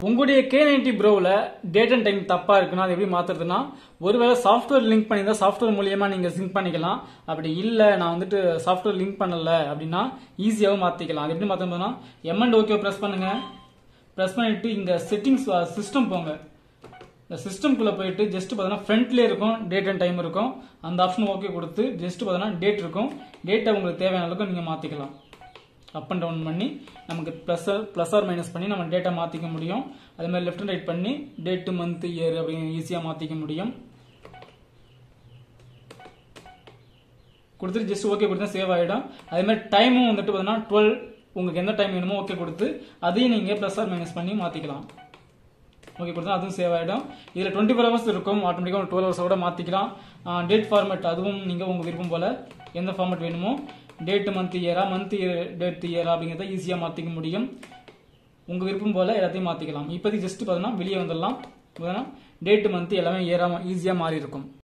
உங்களுடைய K ninety ப்ரோவில் date and time தப்பா இருக்குன்னா அது எப்படி மாத்துறதுன்னா ஒருவேளை சாஃப்ட்வேர் லிங்க் பண்ணியிருந்தா சாஃப்ட்வேர் மூலியமா நீங்க சிங்க் பண்ணிக்கலாம் அப்படி இல்ல நான் வந்துட்டு சாஃப்ட்வேர் லிங்க் பண்ணல அப்படின்னா ஈஸியாகவும் மாத்திக்கலாம் அது எப்படி மாத்தணும்னா எம்எண்ட் ஓகே பிரஸ் பண்ணுங்க பிரஸ் பண்ணிட்டு இங்க செட்டிங்ஸ் சிஸ்டம் போங்க இந்த சிஸ்டம்குள்ள போயிட்டு ஜஸ்ட் பார்த்தீங்கன்னா ஃப்ரண்ட்லேயே இருக்கும் டேட் அண்ட் டைம் இருக்கும் அந்த ஆப்ஷன் ஓகே கொடுத்து ஜஸ்ட் பார்த்தீங்கன்னா டேட் இருக்கும் டேட்டை உங்களுக்கு தேவையான அளவுக்கு நீங்கள் மாற்றிக்கலாம் அப் அண்ட் டவுன் பண்ணி நமக்கு ப்ளஸ் ப்ளஸ் ஆர் மைனஸ் பண்ணி நம்ம டேட்டா மாற்றிக்க முடியும் அதே மாதிரி லெஃப்ட் அண்ட் ரைட் பண்ணி டேட்டு மந்த் இயர் அப்படின்னு ஈஸியாக மாற்றிக்க முடியும் கொடுத்துட்டு ஜஸ்ட் ஓகே கொடுத்தா சேவ் ஆகிடும் அதே மாதிரி டைமும் வந்துட்டு பார்த்தீங்கன்னா டுவெல் உங்களுக்கு எந்த டைம் வேணுமோ ஓகே கொடுத்து அதையும் நீங்கள் ப்ளஸ் ஆர் மைனஸ் பண்ணி மாற்றிக்கலாம் ஓகே கொடுத்தா அதுவும் சேவ் ஆகிடும் இதில் டுவெண்ட்டி ஃபோர் ஹவர்ஸ் இருக்கும் ஆட்டோமேட்டிக்காக டுவெல் ஹவர்ஸ் கூட மாற்றிக்கலாம் டேட் ஃபார்மேட் அதுவும் நீங்கள் உங்கள் விருப்பம் போல் எந்த ஃபார்மேட் வேணுமோ டேட்டு மந்த் இயரா மந்த் இயர் டேட் இயரா அப்படிங்கிறத ஈஸியாக மாற்றிக்க முடியும் உங்கள் விருப்பம் போல் எல்லாத்தையும் மாற்றிக்கலாம் இப்போதைக்கு ஜஸ்ட் பார்த்தீங்கன்னா வெளியே வந்துடலாம் டேட்டு மந்த் எல்லாமே இயரா ஈஸியாக மாறி இருக்கும்